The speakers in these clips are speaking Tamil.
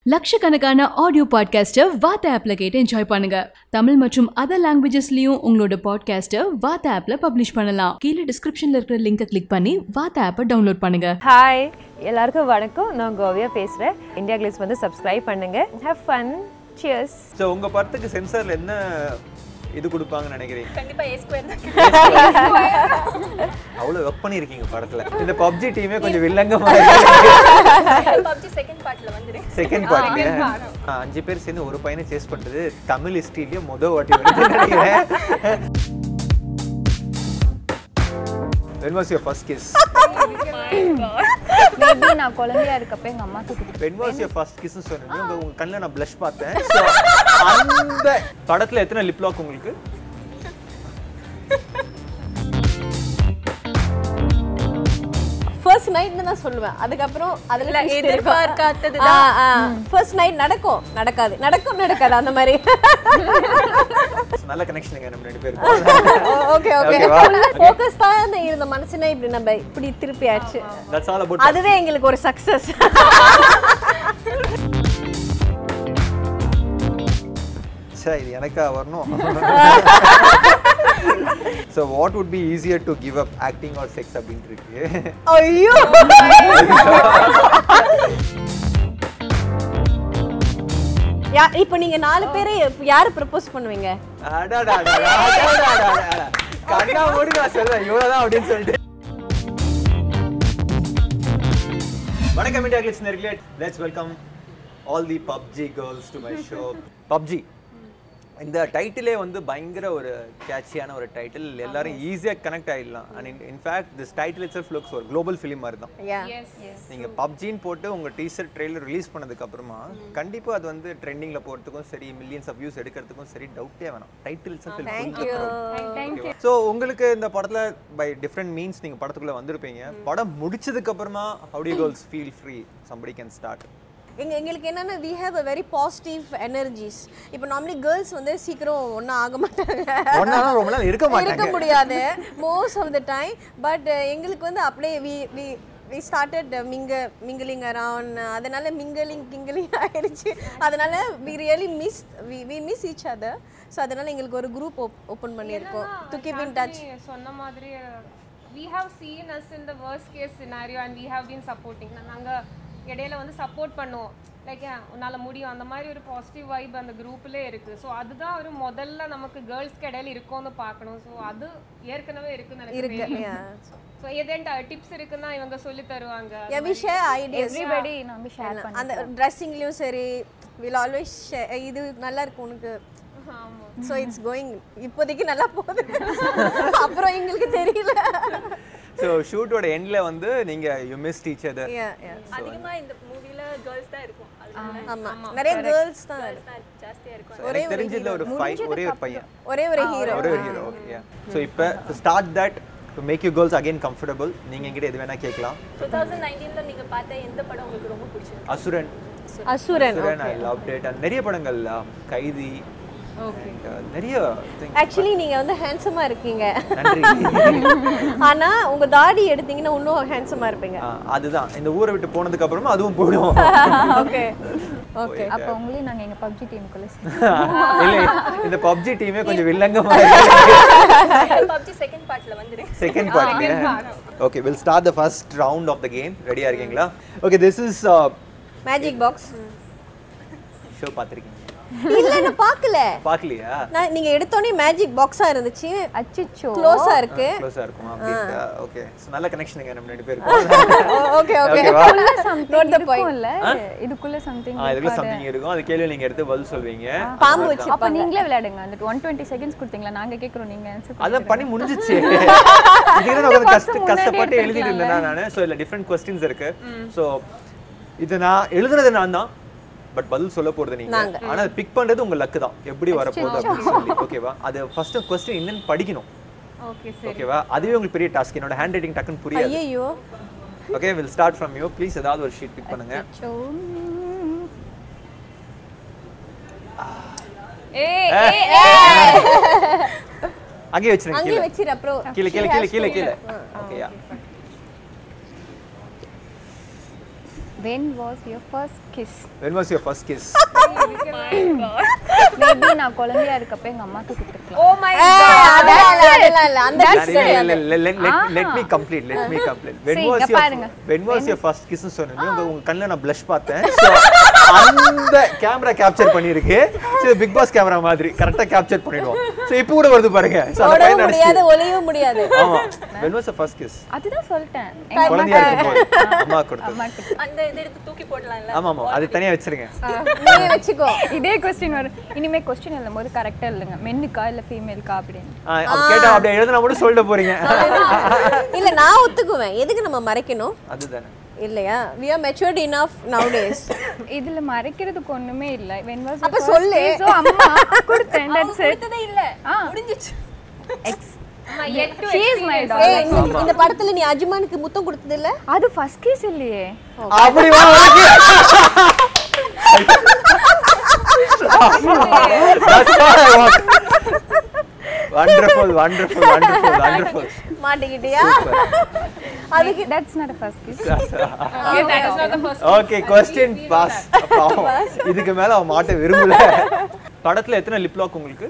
லட்சக்கணக்கான ஆடியோ பாட்காஸ்ட்டை வாத்த ஆப்ல கேட்டு என்ஜாய் பண்ணுங்க தமிழ் மற்றும் அதர் லாங்குவேஜஸ்லயும் உங்களோட பாட்காஸ்ட்டை வாத்த ஆப்ல பப்ளிஷ் பண்ணலாம் கீழே டிஸ்கிரிப்ஷன்ல இருக்கிற லிங்கை கிளிக் பண்ணி வாத்த ஆப்பை டவுன்லோட் பண்ணுங்க ஹாய் எல்லாருக்கும் வணக்கம் நான் கோவியா பேசுகிறேன் இந்தியா கிளிஸ் வந்து சப்ஸ்கிரைப் பண்ணுங்க ஹேவ் ஃபன் சியர்ஸ் ஸோ உங்க படத்துக்கு சென்சார்ல என்ன இது கொடுப்பாங்கன்னு நினைக்கிறீங்க கண்டிப்பா ஏ ஸ்கொயர் தான் அவ்வளோ ஒர்க் பண்ணியிருக்கீங்க படத்துல இந்த பப்ஜி டீமே கொஞ்சம் வில்லங்கமா பப்ஜி செகண்ட் பார்ட்ல வந்துரு செகண்ட் பார்ட் அஞ்சு பேர் சேர்ந்து ஒரு பையனை சேஸ் பண்றது தமிழ் ஹிஸ்டரியிலேயே முத வாட்டி வருதுன்னு நினைக்கிறேன் When was your first kiss? Maybe நான் குழந்தையா இருக்கப்ப எங்க அம்மா தூக்கிட்டு When was your first kiss னு சொன்னீங்க உங்க உங்க கண்ணில் நான் blush பார்த்தேன் So, அந்த படத்துல எத்தனை லிப் லாக் உங்களுக்கு ஃபர்ஸ்ட் நைட்னு தான் சொல்லுவேன் அதுக்கப்புறம் அதுல இல்ல, twist இருக்கும். எதிர்பார்க்காதது ஆ, ஆ. ஃபர்ஸ்ட் நைட் நடக்கும் நடக்காது நடக்கும் நடக்காது அந்த மாதிரி நல்ல கனெக்ஷனுங்க நம்ம ரெண்டு பேரும் ஓகே ஓகே Okay வா? ஃபோக்கஸ் தான் இருந்த மனுஷனே இப்படி நம்ம இப்படி திருப்பி ஆச்சு தட்ஸ் ஆல் அபவுட் அதுவே எங்களுக்கு ஒரு சக்சஸ் சே இது எனக்கா வரணும் so what would be easier to give up acting or sex அப்படின்ட்டு இருக்கு ஐயோ யா இப்போ நீங்க நாலு பேரை யாரு ப்ரப்போஸ் பண்ணுவீங்க அடாடாடா, அடாடாடாடா. கண்ணா மூடி நான் சொல்றேன் இவ்வளவுதான் அப்படின்னு சொல்லிட்டு வணக்கம் இந்தியா கிளிக்ஸ் நேர்களே let's welcome all the PUBG girls to my show PUBG இந்த டைட்டிலே வந்து பயங்கர ஒரு கேட்சியான ஒரு டைட்டில் எல்லாரும் ஈஸியாக கனெக்ட் ஆயிடலாம் and in fact this title it's looks ஒரு குளோபல் ஃபிலிம் மாதிரி தான் யா நீங்க பப்ஜின்னு போட்டு உங்க டீசர் ட்ரெய்லர் ரிலீஸ் பண்ணதுக்கு அப்புறமா கண்டிப்பா அது வந்து ட்ரெண்டிங்ல போறதுக்கும் சரி மில்லியன்ஸ் ஆஃப் வியூஸ் எடுக்கிறதுக்கும் சரி டவுட்டே வேணாம் டைட்டில் ஸோ உங்களுக்கு இந்த படத்துல பை டிஃப்ரெண்ட் மீன்ஸ் நீங்க படத்துக்குள்ள வந்திருப்பீங்க படம் முடிச்சதுக்கு அப்புறமா howdy girls feel free somebody can start எங்க எங்களுக்கு என்னன்னா we have a very positive energies இப்போ நார்மலி கேர்ள்ஸ் வந்து சீக்கிரம் ஒன்றும் ஆக மாட்டாங்க ஒன்னா ரொம்ப நாள் இருக்க இருக்க மாட்டாங்க முடியாது most of the time but எங்களுக்கு வந்து அப்படியே வி வி வி ஸ்டார்டட் மிங்க மிங்கிலிங் அரவுண்ட் அதனால மிங்கிலிங் கிங்கிலிங் ஆயிடுச்சு அதனால we really miss we we miss each other so அதனால எங்களுக்கு ஒரு குரூப் ஓப்பன் பண்ணியிருக்கோம் டு கீப் இன் டச் நீ சொன்ன மாதிரி we have seen us in the worst case scenario and we have been supporting நாங்க இடையில வந்து சப்போர்ட் பண்ணுவோம் லைக் உன்னால முடியும் அந்த மாதிரி ஒரு பாசிட்டிவ் வைப் அந்த குரூப்ல இருக்கு ஸோ அதுதான் ஒரு முதல்ல நமக்கு கேர்ள்ஸ்க்கு இடையில இருக்கும்னு பார்க்கணும் ஸோ அது ஏற்கனவே இருக்குன்னு எனக்கு இருக்கு தெரியும் ஸோ எதேன்டா டிப்ஸ் இருக்குன்னா இவங்க சொல்லி தருவாங்க yeah we share ideas everybody நாங்க ஷேர் பண்ணி அந்த ட்ரெஸ்ஸிங்லேயும் சரி வில் ஆல்வேஸ் இது நல்லா இருக்கும் உனக்கு ஆமா ஸோ இட்ஸ் கோயிங் இப்போதைக்கு நல்லா போகுது அப்புறம் எங்களுக்கு தெரியல ஸோ ஷூட்டோட எண்ட்ல வந்து நீங்க you miss teacher Yeah, yeah. அதிகமா இந்த மூவில கேர்ள்ஸ் தான் இருக்கும் அதனால ஆமா நிறைய கேர்ள்ஸ் தான் girls தான் ஜாஸ்தியா இருக்கும் எனக்கு தெரிஞ்சதுல ஒரு ஃபைவ் ஒரே ஒரு பையன் ஒரே ஒரு ஹீரோ ஒரே ஒரு ஹீரோ ஓகே ஸோ இப்போ start that to make you girls again comfortable நீங்க என்கிட்ட எது வேணா கேட்கலாம் டூ தௌசண்ட் நைன்டீன்ல நீங்க பார்த்த எந்த படம் உங்களுக்கு ரொம்ப பிடிச்சிருக்கு அசுரன் அசுரன் அசுரன் ஐ லவ் இட் அண்ட் நிறைய படங்கள் uh, கைதி and, uh, நிறைய things. ஆக்சுவலி நீங்க வந்து ஹேண்ட்ஸமா இருக்கீங்க நன்றி ஆனா உங்க தாடி எடுத்தீங்கன்னா இன்னும் ஹேண்ட்ஸமா இருப்பீங்க ஆ, அதுதான் இந்த ஊரை விட்டு போனதுக்கு அப்புறமா அதுவும் போயிடும் ஓகே ஓகே அப்ப உங்களையும் நாங்க எங்க பப்ஜி டீமுக்குள்ள இல்ல இந்த பப்ஜி டீமே கொஞ்சம் வில்லங்கமா பப்ஜி செகண்ட் பார்ட்ல வந்துரு second part okay will start the first round of the game ரெடியா இருக்கீங்களா okay this is magic box show பார்த்துருக்கீங்க இல்ல நான் பார்க்கல பார்க்கலையா நான் நீங்க எடுத்தோனே மேஜிக் பாக்ஸா இருந்துச்சு அச்சச்சோ க்ளோஸா இருக்கு க்ளோஸா இருக்கும் அப்படின்ட்டு ஓகே நல்ல கனெக்ஷனுங்க நம்ம ரெண்டு பேருக்கும் ஓகே ஓகே ஓகேவா Note the point. இருக்கும்ல இதுக்குள்ள சம்திங் ஆ இதுக்குள்ள சம்திங் இருக்கும் அது கேள்வி நீங்க எடுத்து பதில் சொல்வீங்க பாம்பு வச்சு அப்ப நீங்களே விளையாடுங்க அந்த ஒன் டுவெண்ட்டி செகண்ட்ஸ் கொடுத்தீங்களா நாங்க கேக்குறோம் நீங்க ஆன்சர் அதான் பண்ணி முடிஞ்சிச்சு இதுக்கு நான் கொஞ்சம் கஷ்ட முன்னாடியே கஷ்டப்பட்டு எழுதிட்டு இருந்தேன் நான் ஸோ இதில் டிஃப்ரெண்ட் கொஸ்டின்ஸ் இருக்கு ஸோ இது நான் எழுதுனது நான் தான் பட் பதில் சொல்ல போறது நீங்க ஆனா பிக் பண்றது உங்க லக்கு தான் எப்படி வரப்போகுது அப்படின்னு சொல்லி ஓகேவா அது ஃபர்ஸ்ட் கொஸ்டின் என்னன்னு படிக்கணும் ஓகே ஓகேவா அதுவே உங்களுக்கு பெரிய டாஸ்க் என்னோட ஹேண்ட் ரைட்டிங் டக்குன்னு புரியாது ஐயோ okay will start from you please ஏதாவது ஒரு ஷீட் பிக் பண்ணுங்க ஏய் அங்கேயே வச்சிருங்க அங்கேயே கீழே வச்சிரு அப்புறம் கீழே கீழே கீழே கீழே கீழே ஓகேயா when was your first kiss when was your first kiss maybe நான் குழந்தையா இருக்கப்ப எங்க அம்மாக்கு கொடுத்துருக்கலாம் ஓ மை அதெல்லாம் இல்ல, அதெல்லாம் இல்ல அந்த இல்ல, இல்ல, இல்ல, இல்ல, let- let- let me complete, let me complete. When சரி, was இங்க your- பாருங்க. when was your first kiss ன்னு சொன்னீங்க, உங்க உங்க கண்ணுல நான் blush பார்த்தேன். So, அந்த கேமரா கேப்சர் பண்ணிருக்கு பிக் பாஸ் கேமரா மாதிரி கரெக்டா கேப்சர் பண்ணிடுவோம் சோ இப்போ கூட வருது பாருங்க So, அந்த பையன் ஓடவும் முடியாது நடிச்சு ஒளியவும் முடியாது ஆமா when was the first kiss அதுதான் சொல்லிட்டேன் எங்க குழந்தையா இருக்கும்போது அம்மா கொடுத்தது அம்மாக்கு அந்த இதை எடுத்து தூக்கி போடலாம்ல ஆமா ஆமா அது தனியா வச்சிருங்க நீயே வச்சுக்கோ இதே கொஸ்டின் வரும் இனிமே கொஸ்டின் எழுதும் போது கரெக்டா இல்லைங்க மென்னுக்கா இல்ல ஃபீமேலுக்கா அப்படின்னு ஆ, அப்ப கேட்டா அப்படியே எழுதுனா மட்டும் சொல்லிட்டு போறீங்க இல்ல நான் ஒத்துக்குவேன் எதுக்கு நம்ம மறைக்கணும் அதுதானே இல்லையா we are matured enough nowadays இதுல மறைக்கிறதுக்கு ஒண்ணுமே இல்ல வென் வாஸ் அப்ப சொல்லு. அம்மா கொடுத்தேன் தட்ஸ் இட் கொடுத்ததே இல்ல ஆ முடிஞ்சிச்சு ex she is my hey, daughter இந்த- இந்த படத்துல நீ அஜ்மானுக்கு முத்தம் கொடுத்தது இல்ல அது ஃபர்ஸ்ட் கிஸ் இல்லையே அப்படி வா உனக்கு. That's what I want. Wonderful, wonderful, wonderful, wonderful. மாட்டிக்கிட்டியா அதுக்கு that's not first kiss that is not the first Okay, question pass. பாவம். இதுக்கு மேல அவன் மாட்ட விரும்பல படத்துல எத்தனை லிப் லாக் உங்களுக்கு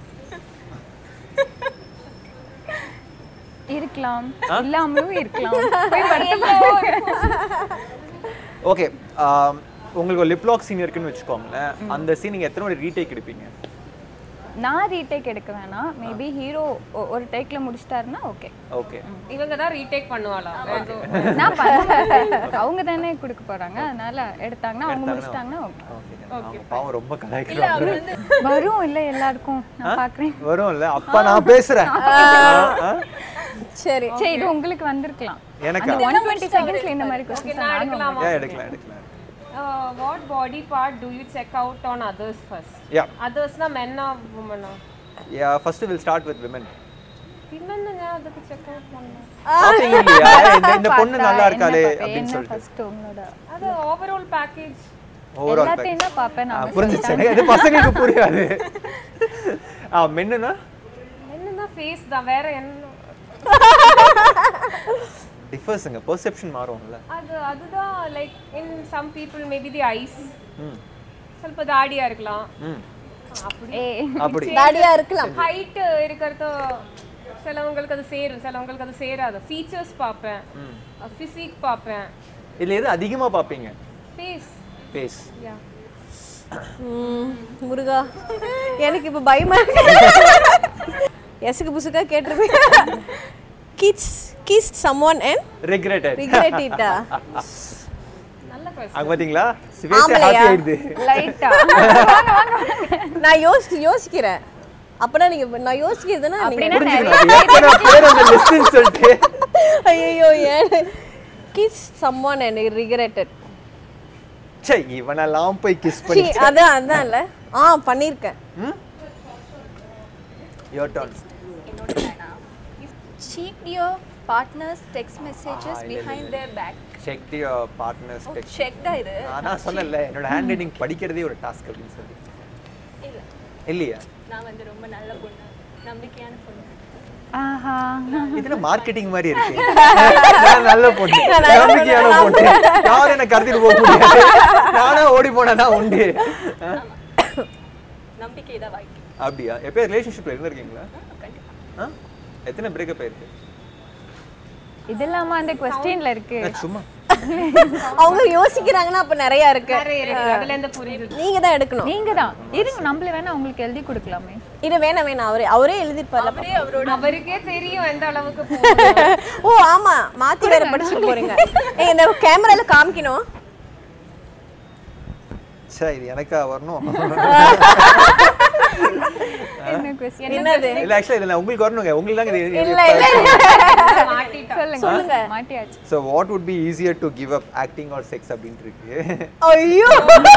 இருக்கலாம் இல்லாமலும் இருக்கலாம் போய் படத்தை பாருங்க. ஓகே உங்களுக்கு ஒரு லிப் லாக் சீன் இருக்குன்னு வச்சுக்கோங்களேன் அந்த சீன் நீங்க எத்தனை வாட்டி ரீடேக் எடுப்பீங்க நான் ரீடேக் எடுக்க வேணாம் மேபி ஹீரோ ஒரு டேக்ல முடிச்சிட்டாருன்னா ஓகே ஓகே இவங்க தான் ரீடேக் பண்ணுவாளா நான் பண்ண மாட்டேன். அவங்க தானே கொடுக்க போறாங்க அதனால எடுத்தாங்கன்னா அவங்க முடிச்சிட்டாங்கன்னா ஓகே பாவம் ரொம்ப கலாய்க்கிறாங்க வரும் இல்ல எல்லாருக்கும் நான் பாக்குறேன் வரும்ல அப்பா நான் பேசுறேன் ஆ? சரி சரி இது உங்களுக்கு வந்திருக்கலாம் எனக்கா அந்த ஒன் டுவெண்ட்டி செகண்ட்ஸ்ல இந்த மாதிரி கொஸ்டின் நான் எடுக்கலாமா ஏன் எடுக்கலாம் எடுக்கலாம் what body part do you check out on others first yeah அதர்ஸ்னா மென்னா உமனா yeah first will start with women பின்னன்னு நான் அதுக்கு செக் அவுட் பண்ணேன் பாத்தீங்க இல்லையா இந்த இந்த பொண்ணு நல்லா இருக்காளே அப்படின்னு என்ன சொல்லிட்டு ஃபர்ஸ்ட் உங்களோட அது ஓவரால் பேக்கேஜ் ஓவரால் எல்லாத்தையும் தான் பாப்பேன் நான் புரிஞ்சிச்சு எனக்கு இது பசங்களுக்கு புரியாது ஆ மென்னுனா என்னன்னா ஃபேஸ் தான் வேற என்ன டிஃபர்ஸுங்க பெர்செப்ஷன் மாறும்ல அது அதுதான் like in some people maybe the eyes hmm ಸ್ವಲ್ಪ தாடியா இருக்கலாம் ம் அப்படி ஏய் அப்படி தாடியா இருக்கலாம் ஹைட் இருக்கிறது சிலவங்களுக்கு அது சேரும் சிலவங்களுக்கு அது சேராது ஃபீச்சர்ஸ் பார்ப்பேன் ஃபிசிக் பார்ப்பேன் இதுல எது அதிகமா பாப்பீங்க ஃபேஸ் ஃபேஸ் யா ம், முருகா எனக்கு இப்ப பயமா இருக்கு எசுக்கு புசுக்கா கேட்டிருப்பீங்க kids kiss someone and regretted regret இட்டா நல்ல கொஸ்டின் அங்க பாத்தீங்களா சிவேஸ் ஆம்பளையா? ஹாப்பி ஆயிடுது லைட்டா நான் யோசி யோசிக்கிறேன் அப்பனா நீங்க நான் யோசிக்கிறதுனா நீங்க அப்படின்னா எத்தனை பேர் அந்த லிஸ்ட்னு சொல்லிட்டு ஐயோ ஏன் கிஸ் சம்ஒன் அண்ட் ரிக்ரெட்டட் சே இவனெல்லாம் போய் கிஸ் பண்ணி அதான் அதான் இல்ல ஆ பண்ணிருக்கேன் your turn cheat your partner's text messages Ah, இல்ல, behind their back check the your partner's text check தான் இது நான் சொன்னேன்ல என்னோட ஹேண்ட் ரைட்டிங் படிக்கிறதே ஒரு டாஸ்க் அப்படின்னு சொல்லி இல்ல இல்லையா நான் வந்து ரொம்ப நல்ல பொண்ணு நம்பிக்கையான பொண்ணு ஆஹா இதுல மார்க்கெட்டிங் மாதிரி இருக்கு நான் நல்ல பொண்ணு நம்பிக்கையான பொண்ணு யாரும் என்ன கடத்திட்டு போக முடியாது நானே ஓடி போனதான் உண்டு நம்பிக்கை தான் வாழ்க்கை அப்படியா எப்போ ரிலேஷன்ஷிப்ல இருந்திருக்கீங்களா கண்டிப்பா ஆ? எத்தனை பிரேக்கப் ஆயிருக்கு இது இல்லாம அந்த கொஸ்டின்ல இருக்கு நான் சும்மா அவங்க யோசிக்கிறாங்கன்னா அப்ப நிறைய இருக்கு நிறைய இருக்கு அதுல இருந்து புரியுது நீங்க தான் எடுக்கணும் நீங்க தான் இருங்க நம்மள வேணா உங்களுக்கு எழுதி கொடுக்கலாமே இது வேணாம் வேணாம் அவரே அவரே எழுதிருப்பார்ல அப்படியே அவரோட அவருக்கே தெரியும் எந்த அளவுக்கு போகுது. ஓ ஆமா மாத்தி வேற படிச்சு போறீங்க ஏய் இந்த கேமரால காமிக்கணும் சே இது எனக்கா வரணும் என்ன கொஸ்டின் என்னது இல்ல ஆக்சுவலா இதுல உங்களுக்கு வரணுங்க உங்களுக்கு தான் இது இல்ல இல்ல மாட்டிட்டா சொல்லுங்க மாட்டியாச்சு so what would be easier to give up acting or sex அப்படின்ட்டு இருக்கு ஐயோ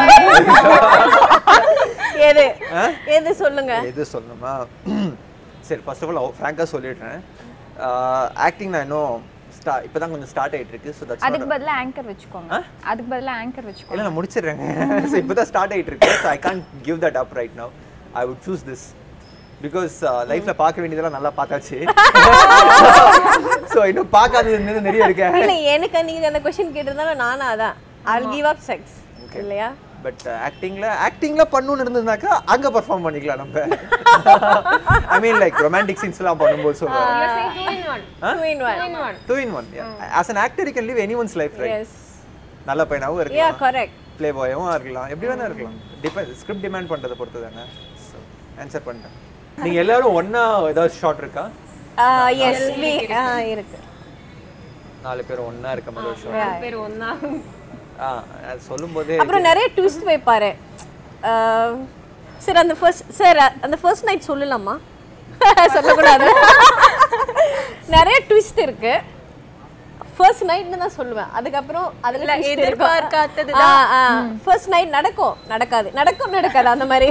எது எது சொல்லுங்க எது சொல்லணுமா சரி ஃபர்ஸ்ட் ஆஃப் ஆல் ஃப்ராங்காக சொல்லிடுறேன் ஆக்டிங் நான் இன்னும் ஸ்டா இப்போ தான் கொஞ்சம் ஸ்டார்ட் ஆயிட்டு இருக்கு ஸோ தட்ஸ் அதுக்கு பதிலா ஆங்கர் வச்சுக்கோங்க அதுக்கு பதிலா ஆங்கர் வச்சுக்கோங்க இல்லை நான் முடிச்சிடுறேங்க ஸோ இப்போ தான் ஸ்டார்ட் ஆயிட்டு இருக்கு so I can give that up right now I would choose this because லைஃப்ல பார்க்க வேண்டியதெல்லாம் நல்லா பார்த்தாச்சு ஸோ இன்னும் பார்க்காதது இன்னும் நிறைய இருக்கேன் இல்ல எனக்கு நீங்க அந்த கொஸ்டின் கேட்டிருந்தாலும் நானும் அதான் I'll give up sex இல்லையா பட் ஆக்டிங்ல ஆக்டிங்ல பண்ணணும்னு இருந்ததுனாக்கா அங்க பெர்ஃபார்ம் பண்ணிக்கலாம் நம்ம ஐ மீன் லைக் ரொமான்டிக் சீன்ஸ்லாம் பண்ணும்போது சொல்றேன் You're saying two in one. two in one Two in one. Two in one as an actor you can live anyone's life right yes நல்ல பையனாவும் yeah இருக்கலாம் correct ப்ளே பாயாவும் இருக்கலாம் எப்படி வேணா இருக்கலாம் டிபெண்ட் ஸ்கிரிப்ட் டிமாண்ட் பண்றதை பொறுத்து தானே ஆன்சர் பண்ணிட்டேன் நீங்க எல்லாரும் ஒண்ணா ஏதாவது ஷார்ட் இருக்கா uh, yes we uh, இருக்கு நாலு பேர் ஒண்ணா இருக்க மாதிரி ஒரு ஷார்ட் பேர் ஒண்ணா ஆ அது சொல்லும்போதே அப்புறம் நிறைய ட்விஸ்ட் வைப்பாரு Uh, சார் அந்த ஃபர்ஸ்ட் சார் அந்த ஃபர்ஸ்ட் நைட் சொல்லலாமா சொல்லக்கூடாது நிறைய ட்விஸ்ட் இருக்கு ஃபர்ஸ்ட் நைட்னு தான் சொல்லுவேன் அதுக்கப்புறம் அதுல எதிர்பார்க்காதது ஃபர்ஸ்ட் நைட் நடக்கும் நடக்காது நடக்கும் நடக்காது அந்த மாதிரி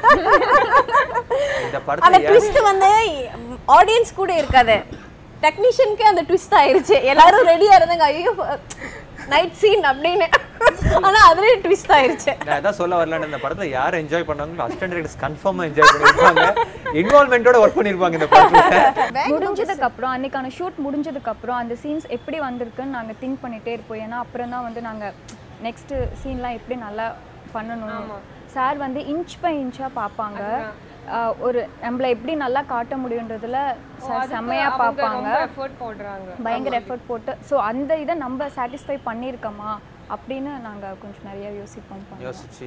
இந்த அந்த படத்துல ஏன் ட்விஸ்ட் வந்து ஆடியன்ஸ் கூட இருக்காது டெக்னீஷியனுக்கே அந்த ட்விஸ்ட் ஆயிருச்சு எல்லாரும் ரெடியா இருந்தாங்க ஐயோ நைட் சீன் அப்படின்னு ஆனா அதுலயே ட்விஸ்ட் ஆயிருச்சு நான் அதான் சொல்ல வரலான்னு இந்த படத்துல யார் என்ஜாய் பண்ணாங்களோ அசிஸ்டன்ட் டைரக்டர்ஸ் கன்ஃபார்மா என்ஜாய் பண்ணிருப்பாங்க இன்வால்மெண்டோட ஒர்க் பண்ணிருப்பாங்க இந்த படத்துல முடிஞ்சதுக்கு அப்புறம் அன்னைக்கான ஷூட் முடிஞ்சதுக்கு அப்புறம் அந்த சீன்ஸ் எப்படி வந்திருக்குன்னு நாங்க திங்க் பண்ணிட்டே இருப்போம் ஏன்னா அப்புறம் தான் வந்து நாங்க நெக்ஸ்ட் சீன்லாம் எப்படி நல்லா பண்ணணும் சார் வந்து இன்ச் பை இன்ச்சா பார்ப்பாங்க ஆஹ் ஒரு நம்மள எப்படி நல்லா காட்ட முடியுன்றதுல சார் செம்மையா பார்ப்பாங்க ரொம்ப எஃபோர்ட் போடுறாங்க பயங்கர எஃபர்ட் போட்டு ஸோ அந்த இதை நம்ம சாட்டிஸ்ஃபை பண்ணியிருக்கோமா அப்படின்னு நாங்க கொஞ்சம் நிறைய யோசிப்போம் பண்ணுவோம். யோசிச்சு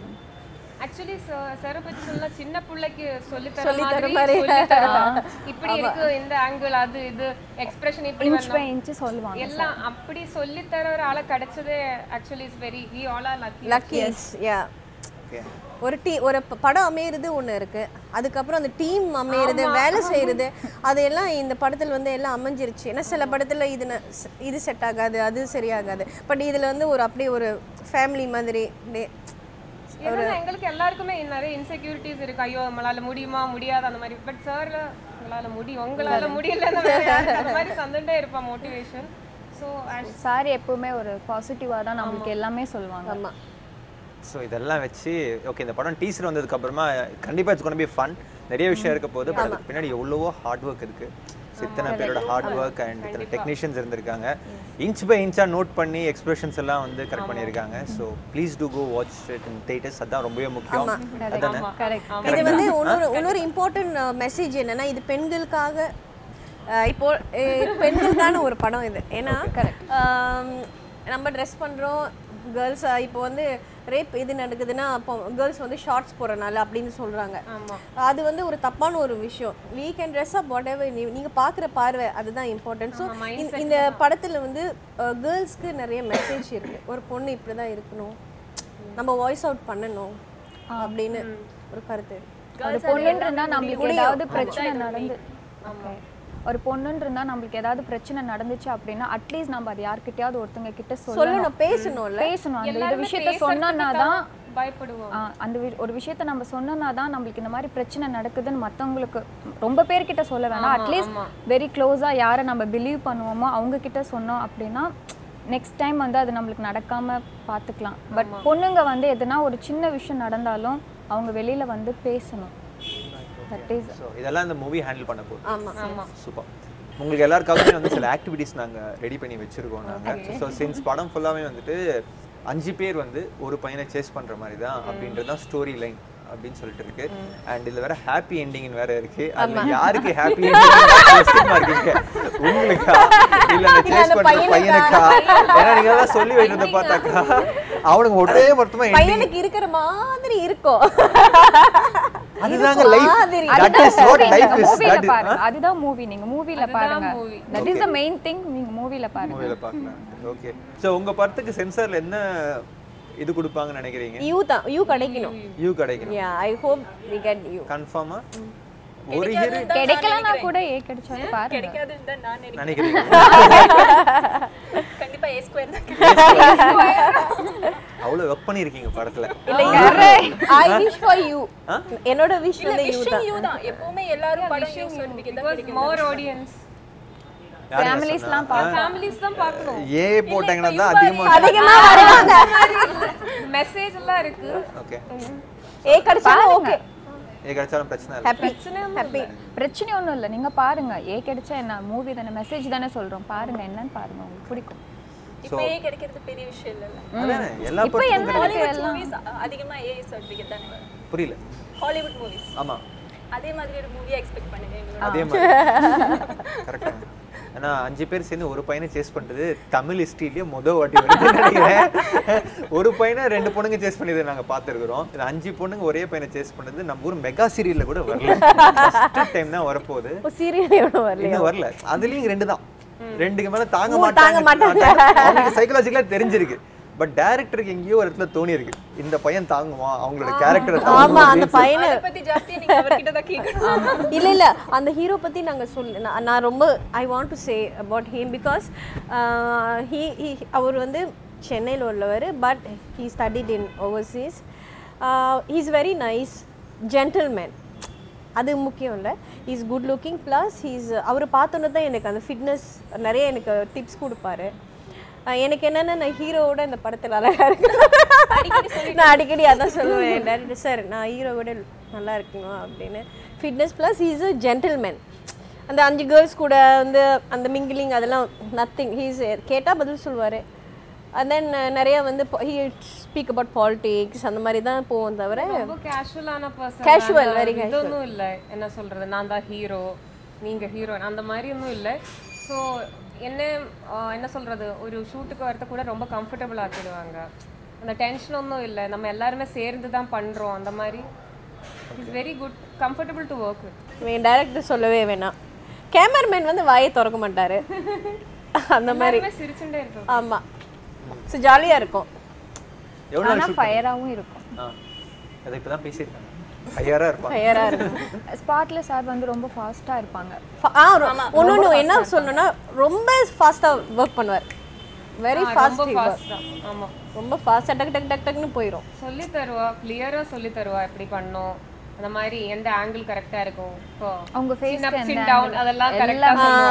ஆக்சுவலி சார் பத்தி சொல்ல சின்ன பிள்ளைக்கு சொல்லி தர சொல்லித் தர மாதிரி மாதிரி. சொல்லி தரலாம் இப்படி இருக்கு இந்த ஆங்கிள் அது இது எக்ஸ்பிரஷன் இப்படி இன்ச் பை வரணும் இன்ச் சொல்லுவாங்க எல்லாம் அப்படி சொல்லி தர ஒரு ஆளை கிடைச்சதே actually is very we all are lucky lucky yeah okay ஒரு டீ ஒரு ப- படம் அமையிறது ஒன்று இருக்கு அதுக்கப்புறம் அந்த டீம் அமையிறது வேலை செய்யறது அது எல்லாம் இந்த படத்தில் வந்து எல்லாம் அமைஞ்சிருச்சு ஏன்னா சில படத்தில் இது ந- ஸ்- இது செட் ஆகாது அது சரியாகாது பட் இதில் வந்து ஒரு அப்படியே ஒரு ஃபேமிலி மாதிரி அப்படியே ஏன்னா எங்களுக்கு எல்லாருக்குமே நிறைய இன்செக்யூரிட்டிஸ் இருக்கு ஐயோ நம்மளால முடியுமா முடியாது அந்த மாதிரி பட் சார்ல உங்களால முடியும் உங்களால முடியலன்னு வேற யாருக்கு அந்த மாதிரி சந்துட்டே இருப்பா மோட்டிவேஷன் ஸோ சார் எப்பவுமே ஒரு பாசிட்டிவா தான் நம்மளுக்கு எல்லாமே சொல்லுவாங்க ஆமாம் ஸோ இதெல்லாம் வச்சு ஓகே இந்த படம் டீசர் வந்ததுக்கு அப்புறமா கண்டிப்பா இட்ஸ் கொண்டு பி ஃபன் நிறைய விஷயம் இருக்க போது பட் அதுக்கு பின்னாடி எவ்வளவோ ஹார்ட் ஒர்க் இருக்கு So, இத்தனை பேரோட ஹார்ட் ஒர்க் அண்ட் இத்தனை டெக்னீஷியன்ஸ் இருந்திருக்காங்க இன்ச் பை இன்ச்சா நோட் பண்ணி எக்ஸ்பிரஷன்ஸ் எல்லாம் வந்து கரெக்ட் பண்ணியிருக்காங்க so please do go watch it in theatres அதான் ரொம்பவே முக்கியம் அதானே கரெக்ட் இது வந்து இன்னொரு இன்னொரு இம்பார்ட்டன்ட் மெசேஜ் என்னன்னா இது பெண்களுக்காக அஹ், இப்போ அஹ், பெண்களுக்கான ஒரு படம் இது ஏன்னா ஆம், நம்ம ட்ரெஸ் பண்ணுறோம் கேர்ள்ஸ் இப்போ வந்து ரேப் இது நடக்குதுன்னா அப்போ கேர்ள்ஸ் வந்து ஷார்ட்ஸ் போடுறனால அப்படின்னு சொல்கிறாங்க அது வந்து ஒரு தப்பான ஒரு விஷயம் we can dress up whatever நீ நீங்கள் பார்க்குற பார்வை அதுதான் இம்பார்ட்டன்ட் ஸோ இந்த படத்தில் வந்து கேர்ள்ஸ்க்கு நிறைய மெசேஜ் இருக்குது ஒரு பொண்ணு இப்படி தான் இருக்கணும் நம்ம வாய்ஸ் அவுட் பண்ணணும் அப்படின்னு ஒரு கருத்து இருக்கு ஒரு பொண்ணுன்னு இருந்தா நம்மளுக்கு ஏதாவது பிரச்சனை நடந்து Okay. ஒரு பொண்ணுன்னு இருந்தா நம்மளுக்கு ஏதாவது பிரச்சனை நடந்துச்சு அப்படின்னா அட்லீஸ்ட் நம்ம அது யார்கிட்டயாவது ஒருத்தங்க கிட்ட சொல்லணும் சொல்லணும் பேசணும்ல பேசணும் அந்த இந்த விஷயத்த சொன்னோம்னா தான் பயப்படுவோம் ஆ, அந்த வி- ஒரு விஷயத்த நம்ம சொன்னோம்னா தான் நம்மளுக்கு இந்த மாதிரி பிரச்சனை நடக்குதுன்னு மத்தவங்களுக்கு ரொம்ப பேர்கிட்ட சொல்ல வேணாம் அட்லீஸ்ட் வெரி க்ளோஸா யாரை நம்ம பிலீவ் பண்ணுவோமோ அவங்க கிட்ட சொன்னோம் அப்படின்னா நெக்ஸ்ட் டைம் வந்து அது நம்மளுக்கு நடக்காம பார்த்துக்கலாம் பட் பொண்ணுங்க வந்து எதுனா ஒரு சின்ன விஷயம் நடந்தாலும் அவங்க வெளியில வந்து பேசணும் தட் இஸ் ஸோ இதெல்லாம் இந்த மூவி ஹேண்டில் பண்ண போகுது ஆமா சூப்பர் உங்களுக்கு எல்லாருக்காகவே வந்து சில ஆக்டிவிட்டீஸ் நாங்க ரெடி பண்ணி வச்சிருக்கோம் நாங்க ஸோ சின்ஸ் படம் ஃபுல்லாவே வந்துட்டு அஞ்சு பேர் வந்து ஒரு பையனை சேஸ் பண்ற மாதிரி தான் அப்படின்றது தான் ஸ்டோரி லைன் அப்படின்னு சொல்லிட்டு இருக்கு அண்ட் இதுல வேற ஹாப்பி எண்டிங் வேற இருக்கு அதுல யாருக்கு ஹாப்பி எண்டிங் இருக்கீங்க உங்களுக்கா இல்ல அந்த சேஸ் பண்ற பையனுக்கா ஏன்னா நீங்க எல்லாம் சொல்லி வைக்கிறத பார்த்தாக்கா அவனுக்கு ஒரே மொத்தமா எண்டிங் பையனுக்கு இருக்கிற மாதிரி இருக்கும் அதுதாங்க லைஃப் மாதிரி. That is what life is மூவில தட் பாருங்க அதுதான் மூவி நீங்க மூவில பாருங்க movie. That is the main thing நீங்க மூவில பாருங்க மூவில பார்க்கலாம் ஓகே ஸோ உங்க படத்துக்கு சென்சார்ல என்ன இது கொடுப்பாங்கன்னு நினைக்கிறீங்க யூ தான் யூ கிடைக்கணும் யூ கிடைக்கணும் yeah I hope we get you கன்ஃபார்மா ஒரு ஹீரோ கிடைக்கலனா கூட ஏ கிடைச்சாலும் பாருங்க கிடைக்காதுன்னு தான் நான் நினைக்கிறேன் நினைக்கிறீங்க கண்டிப்பா ஏ ஸ்கொயர் தான் அவ்வளவு ஒர்க் பண்ணிருக்கீங்க படத்துல ஐ விஷ் ஃபார் யூ என்னோட விஷ் இல்ல வந்து யூ விஷயம் தான் யூ தான் எப்பவுமே எல்லாரும் படம் யூ சர்டிபிகேட் தான் கிடைக்கும் மோர் ஆடியன்ஸ் யாருங்க ஃபேமிலிஸ்லாம் சொன்னா? ஃபேமிலிஸ் தான் பார்க்கணும் ஏ போட்டாங்கன்னா தான் அதிகமா அதிகமா வருவாங்க மெசேஜ் எல்லாம் இருக்கு ஓகே ஏ கிடைச்சாலும் ஓகே ஏ கிடைச்சாலும் பிரச்சனை இல்லை ஹாப்பி ஹாப்பி பிரச்சனை ஒண்ணும் இல்ல நீங்க பாருங்க ஏ கிடைச்சா என்ன மூவி தானே மெசேஜ் தானே சொல்றோம் பாருங்க என்னன்னு பாருங்க உங்களுக்கு பிடிக்கும் இப்பயே கிடைக்கிறது பெரிய விஷயம் இல்லைல்ல அதானே எல்லா இப்போ படத்துக்கும் என்ன கிடையாது. இருக்கு ஹாலிவுட் எல்லாம் மூவிஸ் அதிகமா ஏஐ சர்டிஃபிகேட் தானே வரும் புரியல ஹாலிவுட் மூவிஸ் ஆமா அதே மாதிரி ஒரு மூவியை எக்ஸ்பெக்ட் பண்ணுங்க எங்களோட அதே மாதிரி கரெக்டா ஆனா அஞ்சு பேர் சேர்ந்து ஒரு பையனை சேஸ் பண்றது தமிழ் ஹிஸ்டரியிலேயே முத வாட்டி வருதுன்னு நினைக்கிறேன் ஒரு பையனை ரெண்டு பொண்ணுங்க சேஸ் பண்ணி நாங்க பார்த்துருக்குறோம் இது அஞ்சு பொண்ணுங்க ஒரே பையனை சேஸ் பண்ணது நம்ம ஊர் மெகா சீரியல்ல கூட வரல ஃபர்ஸ்ட் டைம் தான் வரப்போகுது சீரியல் எவ்வளோ வரல இன்னும் வரல அதுலயும் ரெண்டு தான் ரெண்டுக்கு மேல தாங்க மூணு தாங்க மாட்டாங்க அவங்களுக்கு சைக்கலாஜிக்கலா தெரிஞ்சிருக்கு பட் டைரக்டருக்கு எங்கேயோ ஒரு இடத்துல தோணி இருக்கு இந்த பையன் தாங்குவான் அவங்களோட கேரக்டரை ஆமா அந்த தாங்குவான் பையனை அதை பத்தி ஜாஸ்தியா நீங்க அவர்கிட்ட தான் கேட்கணும் இல்ல இல்ல அந்த ஹீரோ பத்தி நாங்க சொல்ல நான் நான் ரொம்ப I want to say about him because he he அவர் வந்து சென்னையில் உள்ளவர் but he studied in overseas he's very nice gentleman அது முக்கியம் இல்லை is good looking plus he's அவர் பார்த்தோன்னே தான் எனக்கு அந்த ஃபிட்னஸ் நிறைய எனக்கு டிப்ஸ் கொடுப்பாரு அஹ் எனக்கு என்னென்னா நான் ஹீரோவோட இந்த படத்தில் அழகாக இருக்கு நான் அடிக்கடி அதான் சொல்லுவேன் டேரக்டர் சார் நான் ஹீரோவோட நல்லா இருக்கணும் அப்படின்னு fitness plus is a gentleman அந்த அஞ்சு கேர்ள்ஸ் கூட வந்து அந்த மிங்கிலிங் அதெல்லாம் நத்திங் ஹீஸ் கேட்டால் பதில் சொல்லுவார் அண்ட் தென் நிறைய வந்து ஹீ ஸ்பீக் அபவுட் பாலிடிக்ஸ் அந்த மாதிரி தான் போவோம் தவிர ரொம்ப கேஷுவலான பர்சன் Casual, very casual. இதொன்னும் இல்லை என்ன சொல்றது நான் தான் ஹீரோ நீங்க ஹீரோ அந்த மாதிரி ஒன்றும் இல்லை ஸோ என்ன ஆஹ், என்ன சொல்றது ஒரு ஷூட்டுக்கு வரது கூட ரொம்ப கம்ஃபர்டபுள் ஆக்கிடுவாங்க அந்த டென்ஷன் ஒன்றும் இல்லை நம்ம எல்லாருமே சேர்ந்து தான் பண்றோம் அந்த மாதிரி it's very good comfortable to work என் டேரக்டர் சொல்லவே வேணாம் கேமராமேன் வந்து வாயை திறக்க மாட்டாரு அந்த மாதிரி எல்லாருமே சிரிச்சுட்டே இருக்கோம் ஆமா ஸோ ஜாலியாக இருக்கும் எவ்வளவு நாள் ஆனா shoot ஃபயராகவும் இருக்கும் ஆ அதை இப்பதான் பேசியிருக்காங்க ஐயாரா இருப்பாங்க ஃபயராக இருக்கும் ஸ்பாட்ல சார் வந்து ரொம்ப ஃபாஸ்டா இருப்பாங்க ஃப- ஆ ஒன்று ஒன்று என்ன சொல்லணும்னா ரொம்ப ஃபாஸ்ட்டாக ஒர்க் பண்ணுவார் வெரி ரொம்ப ஃபாஸ்ட் ஃபாஸ்ட் தான் ஆமா ரொம்ப ஃபாஸ்ட்டாக டக்கு டக்கு டக்கு டக்குன்னு போயிடும் சொல்லி தருவா கிளியரா சொல்லி தருவா எப்படி பண்ணணும் அந்த மாதிரி எந்த ஆங்கிள் கரெக்டா இருக்கும் இப்போ அவங்க face சின் க்கு அப் சின் எந்த டவுன் angle, அதெல்லாம் கரெக்டா சொல்லுவா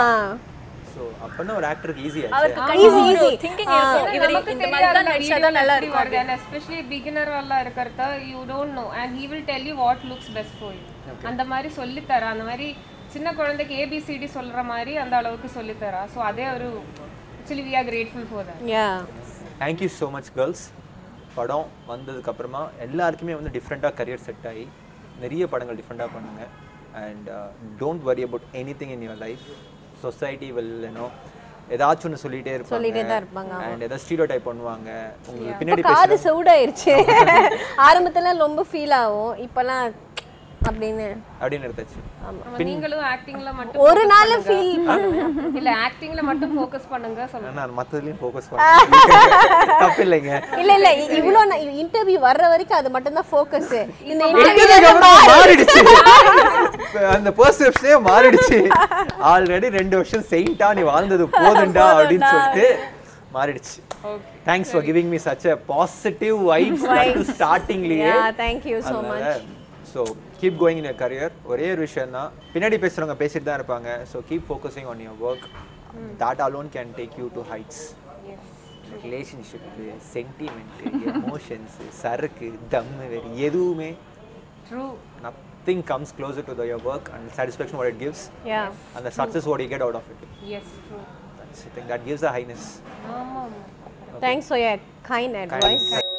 ஸோ அப்போனா ஒரு ஆக்டருக்கு ஈஸி ஆச்சு அவருக்கு ஈஸி ஈஸி திங்கிங் இருக்கும் இவர் நமக்கு இந்த மாதிரி தான் நடிச்சா தான் நல்லா தெரியாது இருக்கும் and especially beginner எல்லாம் இருக்கிறத you don't know and he will tell you what looks best for you அந்த மாதிரி சொல்லி தரா அந்த மாதிரி சின்ன குழந்தைக்கு ஏபிசிடி சொல்ற மாதிரி அந்த அளவுக்கு சொல்லி தரா ஸோ அதே ஒரு actually we are grateful for that yeah thank you so much girls படம் வந்ததுக்கு அப்புறமா எல்லாருக்குமே வந்து டிஃப்ரெண்ட்டாக கரியர் செட் ஆகி நிறைய படங்கள் டிஃப்ரெண்ட்டாக பண்ணுங்க and don't worry about any thing in your life society will you know ஏதாச்சும் ஒன்று சொல்லிட்டே இருப்பாங்க சொல்லிட்டே தான் இருப்பாங்க, அண்ட் ஏதாவது ஸ்டீரியோ டைப் பண்ணுவாங்க உங்களுக்கு இப்போ பின்னாடி காது பேசுகிறேன் செவுடாயிருச்சு ஆரம்பத்துல ரொம்ப ஃபீல் ஆகும் இப்போலாம் அப்படின்னு அப்படின்னு எடுத்தாச்சு நம்ம நீங்களும் ஆக்டிங்ல மட்டும் ஒரு focus நாள் பண்ணுங்க. ஃபீல் இல்ல ஆக்டிங்ல மட்டும் ஃபோக்கஸ் பண்ணுங்க சொல்லுங்க நான் மற்றதுலேயும் ஃபோக்கஸ் பண்ணேன் தப்பு இல்லைங்க இல்ல இல்ல இ- இவ்ளோ இன்டர்வியூ வர்ற வரைக்கும் அது மட்டும் தான் ஃபோக்கஸ் இந்த எடுத்ததுக்கு அப்புறம் மாறிடுச்சு அந்த பெர்செப்ஷனே மாறிடுச்சு ஆல்ரெடி ரெண்டு வருஷம் செயின்டா நீ வாழ்ந்தது போதுண்டா அப்படின்னு சொல்லிட்டு மாறிடுச்சு thanks for giving me such a positive vibes ஸ்டார்டிங்லயே Yeah, thank you so much. So keep going in career ஒரே ஒரு விஷயம் தான் பின்னாடி பேசுறவங்க பேசிட்டு தான் இருப்பாங்க so keep focusing on your work that alone can take you to heights relationship sentiment emotions சரக்கு தம்மு வேறு எதுவுமே true nothing comes closer to the, your work and satisfaction what it gives yeah and the success what you get out of it yes true that's the thing that gives a highness ஆமா thanks for your kind advice